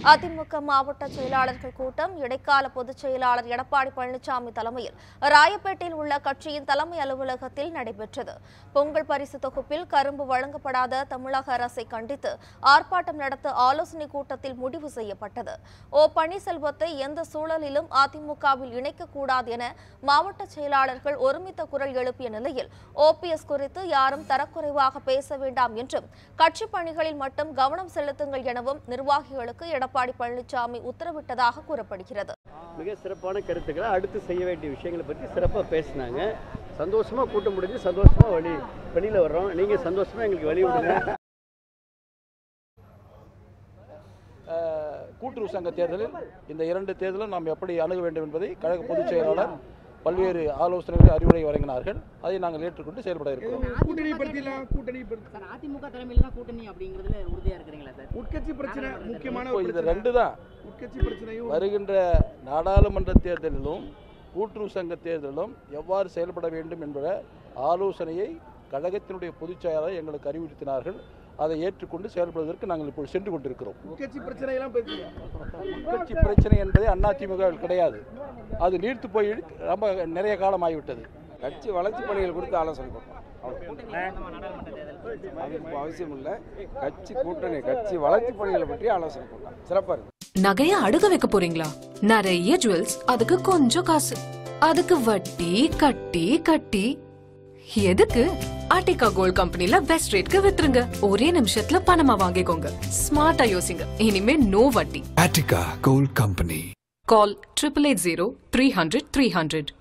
அதிமுக மாவட்ட செயலாளர்கள் கூட்டம் இடைக்கால பொதுச் செயலாளர் எடப்பாடி பழனிசாமி தலைமையில் ராயப்பேட்டையில் உள்ள கட்சியின் தலைமை அலுவலகத்தில் நடைபெற்றது பொங்கல் பரிசு தொகுப்பில் கரும்பு வழங்கப்படாத தமிழக அரசை கண்டித்து ஆர்ப்பாட்டம் நடத்த ஆலோசனை கூட்டத்தில் முடிவு செய்யப்பட்டது ஓ பன்னீர்செல்வத்தை எந்த சூழலிலும் அதிமுகவில் இணைக்கக்கூடாது என மாவட்ட செயலாளர்கள் ஒருமித்த குரல் எழுப்பிய நிலையில் ஓபிஎஸ் குறித்து யாரும் தரக்குறைவாக பேச வேண்டாம் என்றும் கட்சி பணிகளில் மட்டும் கவனம் செலுத்துங்கள் எனவும் நிர்வாகிகளுக்கு எடப்பாடி பழனிசாமி உத்தரவிட்டதாக கூறப்படுகிறது மிக சிறப்பான கருத்துக்களை அடுத்து செய்ய வேண்டிய விஷயங்களை பற்றி சிறப்பாக பேசினாங்க சந்தோஷமா கூட்டம் முடிஞ்சு சந்தோஷமா வழி வெளியில வர்றோம் நீங்க சந்தோஷமா எங்களுக்கு வழி விடுங்க அஹ், கூட்டுறவு சங்க தேர்தலில் இந்த இரண்டு தேர்தலும் நாம் எப்படி அணுக வேண்டும் என்பதை கழக பொதுச் செயலாளர் பல்வேறு ஆலோசனைகளை அறிவுரை வழங்கினார்கள் அதை நாங்கள் ஏற்றுக்கொண்டு செயல்பட இருக்கிறோம் கூட்டணி படுத்திடலாம் கூட்டணி படுத்தி சார் அதிமுக தலைமையில தான் கூட்டணி அப்படிங்கிறதுல உறுதியா இருக்கிறீங்களா சார் உட்கட்சி பிரச்சனை முக்கியமான இப்போ ஒரு இது பிரச்சனை. ரெண்டு தான் உட்கட்சி பிரச்சனையும் வருகின்ற நாடாளுமன்ற தேர்தலிலும் கூட்டுறவு சங்க தேர்தலிலும் எவ்வாறு செயல்பட வேண்டும் என்ற ஆலோசனையை கழகத்தினுடைய பொதுச் செயலாளர் எங்களுக்கு அறிவுறுத்தினார்கள் அதை ஏற்றுக்கொண்டு செயல்படுவதற்கு நாங்கள் இப்போது சென்று கொண்டிருக்கிறோம் உட்கட்சி பிரச்சனையெல்லாம் பேசுங்க உட்கட்சி பிரச்சனை என்பது அதிமுக கிடையாது அது நீர்த்து போய் ரொம்ப நிறைய காலம் ஆகிவிட்டது கட்சி வளர்ச்சி பணிகள் குறித்து ஆலோசனை பண்ணுறோம் நாடாளுமன்ற தேர்தல் அது இப்போ அவசியம் இல்லை கட்சி கூட்டணி கட்சி வளர்ச்சி பணிகளை பற்றி ஆலோசனை பண்ணலாம் சிறப்பாக இருக்கு நகைய அடுக வைக்க போறீங்களா நிறைய ஜுவல்ஸ் அதுக்கு கொஞ்சம் காசு அதுக்கு வட்டி கட்டி கட்டி எதுக்கு ஆர்டிகா கோல்ட் கம்பெனில பெஸ்ட் ரேட்க்கு வித்துருங்க ஒரே நிமிஷத்துல பணமா வாங்கிக்கோங்க ஸ்மார்ட்டா யோசிங்க இனிமே நோ வட்டி Attica Gold Company. Call triple eight zero three hundred three hundred